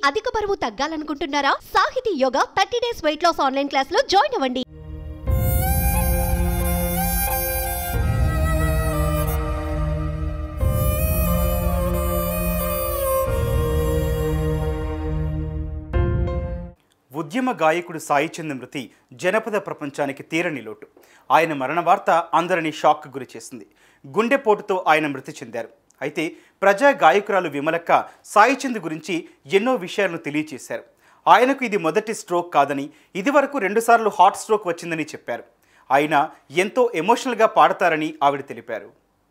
అధిక బరువు తగ్గాలనుకుంటున్నారా Sahithi yoga thirty days weight loss online class లో జాయిన్ అవ్వండి ఉద్యమ గాయకుడు సాయి చంద్ మృతి జనపద ప్రపంచానికి తీరని లోటు ఆయన మరణ వార్త అందరినీ షాక్ గురి చేసింది గుండెపోటుతో ఆయన మృతి చెందారు అయితే ప్రజా గాయకురాలు విమలక్క సాయి చంద్ గురించి ఎన్నో విషయాలను తెలియచేశారు ఆయనకు ఇది మొదటి స్ట్రోక్ కాదని ఇదివరకు రెండుసార్లు హార్ట్ స్ట్రోక్ వచ్చిందని చెప్పారు ఆయన ఎంతో ఎమోషనల్గా పాడతారని ఆవిడ తెలిపారు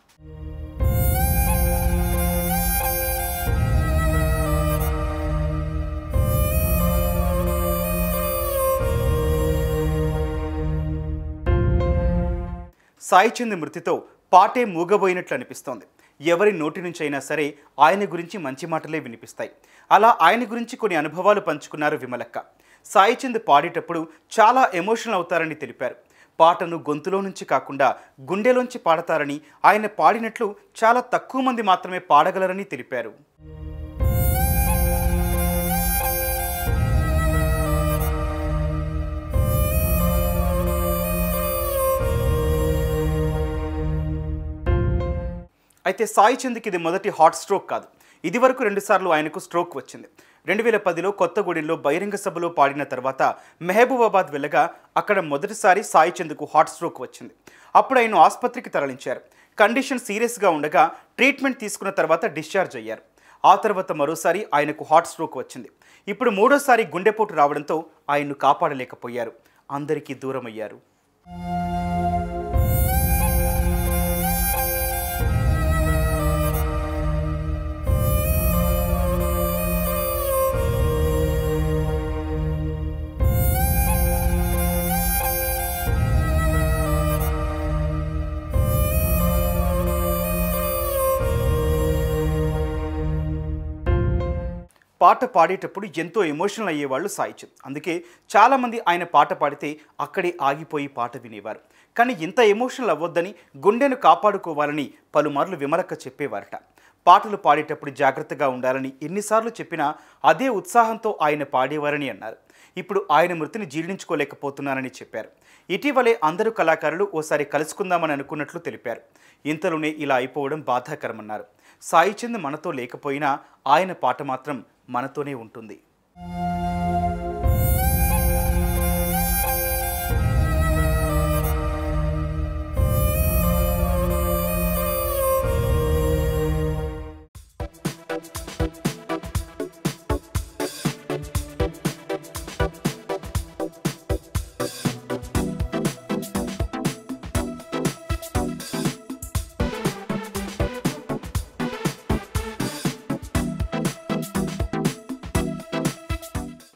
సాయి చంద్ మృతితో పాటే మూగబోయినట్లు అనిపిస్తోంది ఎవరి నోటి నుంచి అయినా సరే ఆయన గురించి మంచి మాటలే వినిపిస్తాయి అలా ఆయన గురించి కొన్ని అనుభవాలు పంచుకున్నారు విమలక్క సాయి చంద్ పాడేటప్పుడు చాలా ఎమోషనల్ అవుతారని తెలిపారు పాటను గొంతులో నుంచి కాకుండా గుండెలోంచి పాడతారని ఆయన పాడినట్లు చాలా తక్కువ మంది మాత్రమే పాడగలరని తెలిపారు అయితే సాయి చంద్కి ఇది మొదటి హాట్ స్ట్రోక్ కాదు ఇదివరకు రెండుసార్లు ఆయనకు స్ట్రోక్ వచ్చింది రెండు వేల పదిలో కొత్తగూడెంలో బహిరంగ సభలో పాడిన తర్వాత మెహబూబాబాద్ వెళ్ళగా అక్కడ మొదటిసారి సాయి చంద్కు హాట్ స్ట్రోక్ వచ్చింది అప్పుడు ఆయన ఆసుపత్రికి తరలించారు కండిషన్ సీరియస్గా ఉండగా ట్రీట్మెంట్ తీసుకున్న తర్వాత డిశ్చార్జ్ అయ్యారు ఆ తర్వాత మరోసారి ఆయనకు హాట్ స్ట్రోక్ వచ్చింది ఇప్పుడు మూడోసారి గుండెపోటు రావడంతో ఆయన్ను కాపాడలేకపోయారు అందరికీ దూరం అయ్యారు పాట పాడేటప్పుడు ఎంతో ఎమోషనల్ అయ్యేవాళ్ళు సాయిచంద్ అందుకే చాలామంది ఆయన పాట పాడితే అక్కడే ఆగిపోయి పాట వినేవారు కానీ ఇంత ఎమోషనల్ అవ్వొద్దని గుండెను కాపాడుకోవాలని పలుమార్లు విమలక్క చెప్పేవారట పాటలు పాడేటప్పుడు జాగ్రత్తగా ఉండాలని ఎన్నిసార్లు చెప్పినా అదే ఉత్సాహంతో ఆయన పాడేవారని అన్నారు ఇప్పుడు ఆయన మృతిని జీర్ణించుకోలేకపోతున్నానని చెప్పారు ఇటీవలే అందరూ కళాకారులు ఓసారి కలుసుకుందామని అనుకున్నట్లు తెలిపారు ఇంతలోనే ఇలా అయిపోవడం బాధాకరమన్నారు సాయి చంద్ మనతో లేకపోయినా ఆయన పాట మాత్రం మనతోనే ఉంటుంది